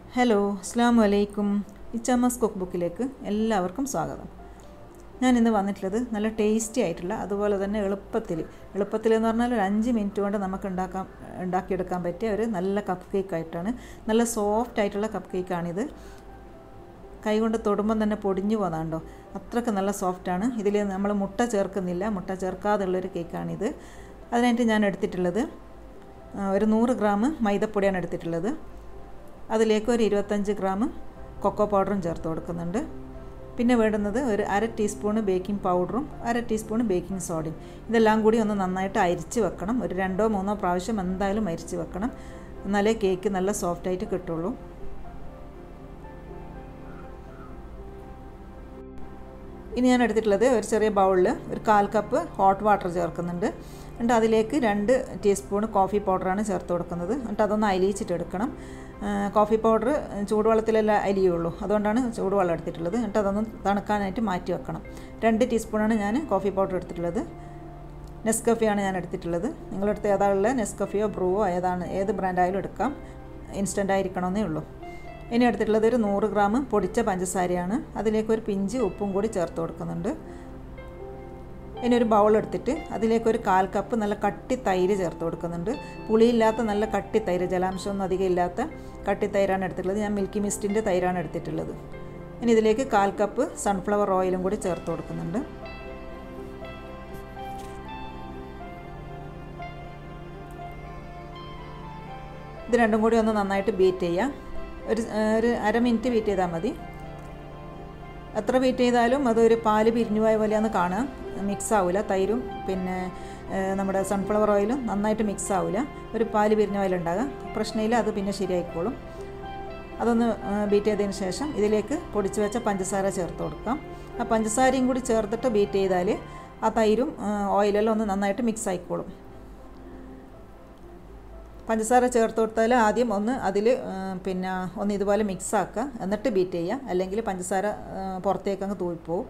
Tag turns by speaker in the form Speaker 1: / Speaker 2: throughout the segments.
Speaker 1: hello അസ്സാം വലൈക്കും ഇച്ചമ്മസ് cook ബുക്കിലേക്ക് എല്ലാവർക്കും സ്വാഗതം ഞാൻ ഇന്ന് വന്നിട്ടുള്ളത് നല്ല ടേസ്റ്റി ആയിട്ടുള്ള അതുപോലെ തന്നെ എളുപ്പത്തിൽ എളുപ്പത്തിൽ എന്ന് പറഞ്ഞാൽ ഒരു അഞ്ച് മിനിറ്റ് കൊണ്ട് നമുക്ക് ഉണ്ടാക്കാൻ ഉണ്ടാക്കിയെടുക്കാൻ പറ്റിയ ഒരു നല്ല കപ്പ് കേക്ക് ആയിട്ടാണ് നല്ല സോഫ്റ്റ് ആയിട്ടുള്ള കപ്പ് കേക്കാണിത് കൈ കൊണ്ട് തൊടുമ്പം തന്നെ പൊടിഞ്ഞു പോകുന്നുണ്ടോ അത്രയ്ക്ക് നല്ല സോഫ്റ്റാണ് ഇതിൽ നമ്മൾ മുട്ട ചേർക്കുന്നില്ല മുട്ട ചേർക്കാതുള്ളൊരു കേക്കാണിത് അതിനായിട്ട് ഞാൻ എടുത്തിട്ടുള്ളത് ഒരു നൂറ് ഗ്രാം മൈദപ്പൊടിയാണ് എടുത്തിട്ടുള്ളത് അതിലേക്ക് ഒരു ഇരുപത്തഞ്ച് ഗ്രാം കൊക്കോ പൗഡറും ചേർത്ത് കൊടുക്കുന്നുണ്ട് പിന്നെ വേണ്ടുന്നത് ഒരു അര ടീസ്പൂണ് ബേക്കിംഗ് പൗഡറും അര ടീസ്പൂണ് ബേക്കിംഗ് സോഡയും ഇതെല്ലാം കൂടി ഒന്ന് നന്നായിട്ട് അരിച്ച് വെക്കണം ഒരു രണ്ടോ മൂന്നോ പ്രാവശ്യം എന്തായാലും അരിച്ച് വെക്കണം എന്നാലേ കേക്ക് നല്ല സോഫ്റ്റായിട്ട് കിട്ടുള്ളൂ ഇനി ഞാൻ എടുത്തിട്ടുള്ളത് ഒരു ചെറിയ ബൗളിൽ ഒരു കാൽ കപ്പ് ഹോട്ട് വാട്ടർ ചേർക്കുന്നുണ്ട് എന്നിട്ട് അതിലേക്ക് രണ്ട് ടീസ്പൂൺ കോഫി പൗഡറാണ് ചേർത്ത് കൊടുക്കുന്നത് എന്നിട്ട് അതൊന്ന് അലിയിച്ചിട്ട് എടുക്കണം കോഫി പൗഡർ ചൂടുവെള്ളത്തിലല്ല അലിയുള്ളൂ അതുകൊണ്ടാണ് ചൂടുവെള്ളം എടുത്തിട്ടുള്ളത് എന്നിട്ട് അതൊന്ന് തണുക്കാനായിട്ട് മാറ്റി വെക്കണം രണ്ട് ടീസ്പൂണാണ് ഞാൻ കോഫി പൗഡർ എടുത്തിട്ടുള്ളത് നെസ്കഫിയാണ് ഞാൻ എടുത്തിട്ടുള്ളത് നിങ്ങളെടുത്ത് ഏതാണുള്ള നെസ്കഫിയോ ബ്രൂവോ ഏതാണ് ഏത് ബ്രാൻഡായാലും എടുക്കാം ഇൻസ്റ്റൻ്റ് ആയിരിക്കണമെന്നേ ഉള്ളൂ ഇനി എടുത്തിട്ടുള്ളത് ഒരു നൂറ് ഗ്രാം പൊടിച്ച പഞ്ചസാരയാണ് അതിലേക്ക് ഒരു പിഞ്ച് ഉപ്പും കൂടി ചേർത്ത് കൊടുക്കുന്നുണ്ട് ഇനി ഒരു ബൗൾ എടുത്തിട്ട് അതിലേക്ക് ഒരു കാൽ കപ്പ് നല്ല കട്ടി തൈര് ചേർത്ത് കൊടുക്കുന്നുണ്ട് പുളിയില്ലാത്ത നല്ല കട്ടി തൈര് ജലാംശമൊന്നും അധികം ഇല്ലാത്ത കട്ടി തൈരാണ് എടുത്തിട്ടുള്ളത് ഞാൻ മിൽക്കി മിസ്റ്റിൻ്റെ തൈരാണ് എടുത്തിട്ടുള്ളത് ഇനി ഇതിലേക്ക് കാൽ കപ്പ് സൺഫ്ലവർ ഓയിലും കൂടി ചേർത്ത് കൊടുക്കുന്നുണ്ട് ഇത് രണ്ടും കൂടി ഒന്ന് നന്നായിട്ട് ബീറ്റ് ചെയ്യാം ഒരു ഒരു അര മിനിറ്റ് ബീറ്റ് ചെയ്താൽ മതി എത്ര ബീറ്റ് ചെയ്താലും അതൊരു പാല് പിരിഞ്ഞു പോയ പോലെയാന്ന് കാണാം മിക്സ് ആവില്ല തൈരും പിന്നെ നമ്മുടെ സൺഫ്ലവർ ഓയിലും നന്നായിട്ട് മിക്സ് ആവില്ല ഒരു പാല് പിരിഞ്ഞ പോലെ ഉണ്ടാകുക പ്രശ്നമില്ല അത് പിന്നെ ശരിയായിക്കോളും അതൊന്ന് ബീറ്റ് ചെയ്തതിന് ശേഷം ഇതിലേക്ക് പൊടിച്ച് വെച്ച പഞ്ചസാര ചേർത്ത് കൊടുക്കാം ആ പഞ്ചസാരയും കൂടി ചേർത്തിട്ട് ബീറ്റ് ചെയ്താൽ ആ തൈരും ഓയിലെല്ലാം ഒന്ന് നന്നായിട്ട് മിക്സ് ആയിക്കോളും പഞ്ചസാര ചേർത്ത് കൊടുത്താൽ ആദ്യം ഒന്ന് അതിൽ പിന്നെ ഒന്ന് ഇതുപോലെ മിക്സ് ആക്കുക എന്നിട്ട് ബീറ്റ് ചെയ്യുക അല്ലെങ്കിൽ പഞ്ചസാര പുറത്തേക്ക് അങ്ങ് തൂയിപ്പോവും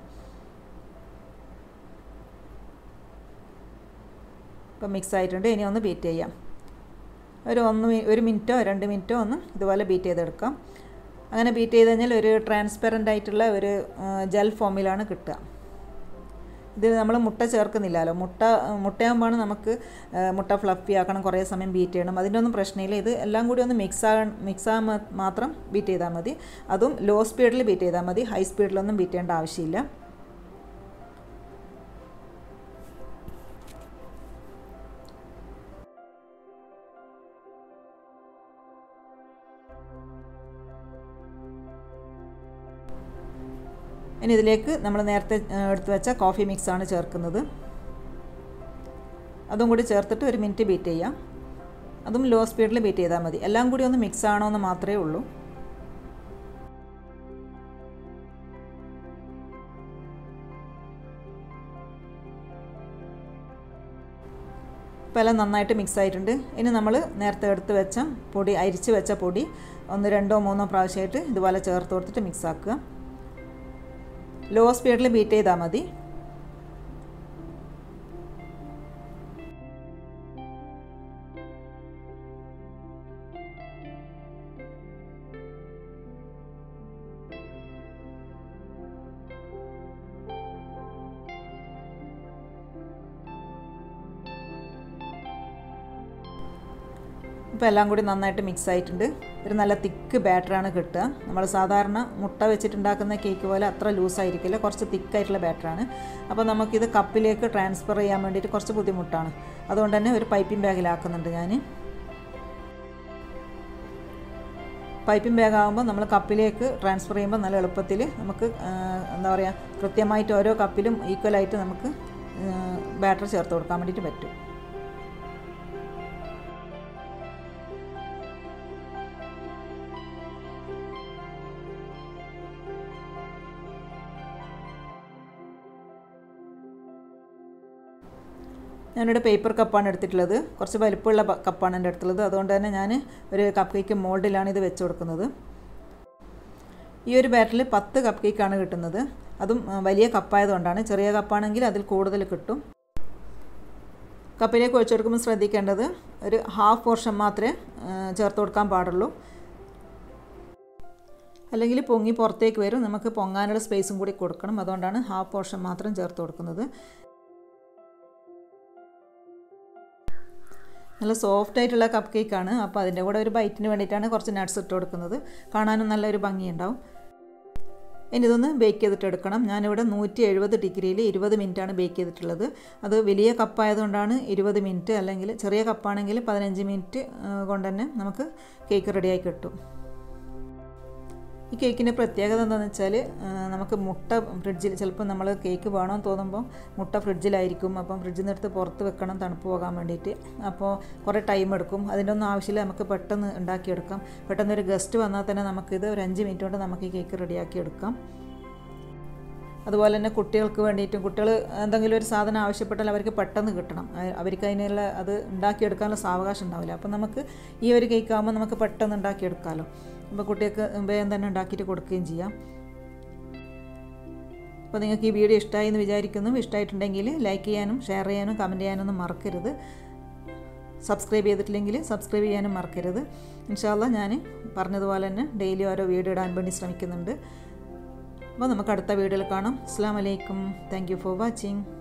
Speaker 1: ഇപ്പം മിക്സ് ആയിട്ടുണ്ട് ഇനി ഒന്ന് ബീറ്റ് ചെയ്യാം ഒരു ഒന്ന് ഒരു മിനിറ്റോ രണ്ട് മിനിറ്റോ ഒന്ന് ഇതുപോലെ ബീറ്റ് ചെയ്തെടുക്കാം അങ്ങനെ ബീറ്റ് ചെയ്ത് കഴിഞ്ഞാൽ ഒരു ട്രാൻസ്പെറൻ്റ് ആയിട്ടുള്ള ഒരു ജെൽ ഫോമിലാണ് കിട്ടുക ഇത് നമ്മൾ മുട്ട ചേർക്കുന്നില്ലല്ലോ മുട്ട മുട്ടയാകുമ്പോഴാണ് നമുക്ക് മുട്ട ഫ്ലഫി ആക്കണം കുറേ സമയം ബീറ്റ് ചെയ്യണം അതിൻ്റെ ഒന്നും പ്രശ്നമില്ല ഇത് എല്ലാം കൂടി ഒന്ന് മിക്സ് ആ മിക്സ് ആകാൻ മാത്രം ബീറ്റ് ചെയ്താൽ മതി അതും ലോ സ്പീഡിൽ ബീറ്റ് ചെയ്താൽ മതി ഹൈ സ്പീഡിലൊന്നും ബീറ്റ് ചെയ്യേണ്ട ആവശ്യമില്ല ഇനി ഇതിലേക്ക് നമ്മൾ നേരത്തെ എടുത്തു വെച്ച കോഫി മിക്സാണ് ചേർക്കുന്നത് അതും കൂടി ചേർത്തിട്ട് ഒരു മിനിറ്റ് ബീറ്റ് ചെയ്യാം അതും ലോ സ്പീഡിൽ ബീറ്റ് ചെയ്താൽ മതി എല്ലാം കൂടി ഒന്ന് മിക്സ് ആണോ എന്ന് മാത്രമേ ഉള്ളൂ ഇപ്പോൾ എല്ലാം നന്നായിട്ട് മിക്സ് ആയിട്ടുണ്ട് ഇനി നമ്മൾ നേരത്തെ എടുത്ത് വെച്ച പൊടി അരിച്ച് വെച്ച പൊടി ഒന്ന് രണ്ടോ മൂന്നോ പ്രാവശ്യമായിട്ട് ഇതുപോലെ ചേർത്ത് കൊടുത്തിട്ട് മിക്സ് ആക്കുക ലോ സ്പീഡിൽ ബീറ്റ് ചെയ്താൽ മതി ഇപ്പോൾ എല്ലാം കൂടി നന്നായിട്ട് മിക്സ് ആയിട്ടുണ്ട് ഒരു നല്ല തിക്ക് ബാറ്ററാണ് കിട്ടുക നമ്മൾ സാധാരണ മുട്ട വെച്ചിട്ടുണ്ടാക്കുന്ന കേക്ക് പോലെ അത്ര ലൂസായിരിക്കില്ല കുറച്ച് തിക്കായിട്ടുള്ള ബാറ്ററാണ് അപ്പോൾ നമുക്കിത് കപ്പിലേക്ക് ട്രാൻസ്ഫർ ചെയ്യാൻ വേണ്ടിയിട്ട് കുറച്ച് ബുദ്ധിമുട്ടാണ് അതുകൊണ്ട് തന്നെ ഒരു പൈപ്പിംഗ് ബാഗിലാക്കുന്നുണ്ട് ഞാൻ പൈപ്പിംഗ് ബാഗ് ആകുമ്പോൾ നമ്മൾ കപ്പിലേക്ക് ട്രാൻസ്ഫർ ചെയ്യുമ്പോൾ നല്ല എളുപ്പത്തിൽ നമുക്ക് എന്താ പറയുക കൃത്യമായിട്ട് ഓരോ കപ്പിലും ഈക്വലായിട്ട് നമുക്ക് ബാറ്റർ ചേർത്ത് കൊടുക്കാൻ വേണ്ടിയിട്ട് പറ്റും ഞാനിവിടെ പേപ്പർ കപ്പാണ് എടുത്തിട്ടുള്ളത് കുറച്ച് വലിപ്പമുള്ള കപ്പാണ് എൻ്റെ അടുത്തുള്ളത് അതുകൊണ്ട് തന്നെ ഞാൻ ഒരു കപ്പ് കേക്ക് മോൾഡിലാണ് ഇത് വെച്ച് കൊടുക്കുന്നത് ഈ ഒരു ബാറ്ററിൽ പത്ത് കപ്പ് കേക്കാണ് കിട്ടുന്നത് അതും വലിയ കപ്പായതുകൊണ്ടാണ് ചെറിയ കപ്പാണെങ്കിൽ അതിൽ കൂടുതൽ കിട്ടും കപ്പിലേക്ക് ഒഴിച്ചു കൊടുക്കുമ്പോൾ ശ്രദ്ധിക്കേണ്ടത് ഒരു ഹാഫ് പോർഷൻ മാത്രമേ ചേർത്ത് കൊടുക്കാൻ പാടുള്ളൂ അല്ലെങ്കിൽ പൊങ്ങി പുറത്തേക്ക് വരും നമുക്ക് പൊങ്ങാനുള്ള സ്പേസും കൂടി കൊടുക്കണം അതുകൊണ്ടാണ് ഹാഫ് പോർഷൻ മാത്രം ചേർത്ത് കൊടുക്കുന്നത് നല്ല സോഫ്റ്റ് ആയിട്ടുള്ള കപ്പ് കേക്കാണ് അപ്പോൾ അതിൻ്റെ കൂടെ ഒരു ബൈറ്റിന് വേണ്ടിയിട്ടാണ് കുറച്ച് നട്ട്സ് ഇട്ട് കൊടുക്കുന്നത് കാണാനും നല്ലൊരു ഭംഗിയുണ്ടാവും ഇനി ഇതൊന്ന് ബേക്ക് ചെയ്തിട്ട് എടുക്കണം ഞാനിവിടെ നൂറ്റി എഴുപത് ഡിഗ്രിയിൽ ഇരുപത് മിനിറ്റാണ് ബേക്ക് ചെയ്തിട്ടുള്ളത് അത് വലിയ കപ്പായതുകൊണ്ടാണ് ഇരുപത് മിനിറ്റ് അല്ലെങ്കിൽ ചെറിയ കപ്പാണെങ്കിൽ പതിനഞ്ച് മിനിറ്റ് കൊണ്ട് തന്നെ നമുക്ക് കേക്ക് റെഡിയായി കിട്ടും ഈ കേക്കിൻ്റെ പ്രത്യേകത എന്താണെന്ന് വെച്ചാൽ നമുക്ക് മുട്ട ഫ്രിഡ്ജിൽ ചിലപ്പോൾ നമ്മൾ കേക്ക് വേണമെന്ന് തോന്നുമ്പോൾ മുട്ട ഫ്രിഡ്ജിലായിരിക്കും അപ്പം ഫ്രിഡ്ജിൽ നിന്ന് എടുത്ത് പുറത്ത് വെക്കണം തണുപ്പ് പോകാൻ വേണ്ടിയിട്ട് അപ്പോൾ കുറേ ടൈം എടുക്കും അതിൻ്റെ ഒന്നും ആവശ്യമില്ല നമുക്ക് പെട്ടെന്ന് ഉണ്ടാക്കിയെടുക്കാം പെട്ടെന്ന് ഒരു ഗസ്റ്റ് വന്നാൽ തന്നെ നമുക്കിത് ഒരു അഞ്ച് മിനിറ്റ് കൊണ്ട് നമുക്ക് ഈ കേക്ക് റെഡിയാക്കി എടുക്കാം അതുപോലെ തന്നെ കുട്ടികൾക്ക് വേണ്ടിയിട്ടും കുട്ടികൾ എന്തെങ്കിലും ഒരു സാധനം ആവശ്യപ്പെട്ടാൽ അവർക്ക് പെട്ടെന്ന് കിട്ടണം അവർക്ക് അതിനുള്ള അത് ഉണ്ടാക്കിയെടുക്കാനുള്ള സാവകാശം ഉണ്ടാവില്ല അപ്പം നമുക്ക് ഈ ഒരു കേക്ക് ആകുമ്പോൾ നമുക്ക് പെട്ടെന്ന് ഉണ്ടാക്കിയെടുക്കാമല്ലോ അപ്പോൾ കുട്ടികൾക്ക് വേഗം തന്നെ ഉണ്ടാക്കിയിട്ട് കൊടുക്കുകയും ചെയ്യാം അപ്പോൾ നിങ്ങൾക്ക് ഈ വീഡിയോ ഇഷ്ടമായി എന്ന് വിചാരിക്കുന്നു ഇഷ്ടമായിട്ടുണ്ടെങ്കിൽ ലൈക്ക് ചെയ്യാനും ഷെയർ ചെയ്യാനും കമൻറ്റ് ചെയ്യാനൊന്നും മറക്കരുത് സബ്സ്ക്രൈബ് ചെയ്തിട്ടില്ലെങ്കിൽ സബ്സ്ക്രൈബ് ചെയ്യാനും മറക്കരുത് ഇൻഷാല്ല ഞാൻ പറഞ്ഞതുപോലെ തന്നെ ഡെയിലി ഓരോ വീഡിയോ ഇടാൻ വേണ്ടി ശ്രമിക്കുന്നുണ്ട് അപ്പോൾ നമുക്ക് അടുത്ത വീഡിയോയിൽ കാണാം അസ്സാം വലൈക്കും താങ്ക് യു ഫോർ വാച്ചിങ്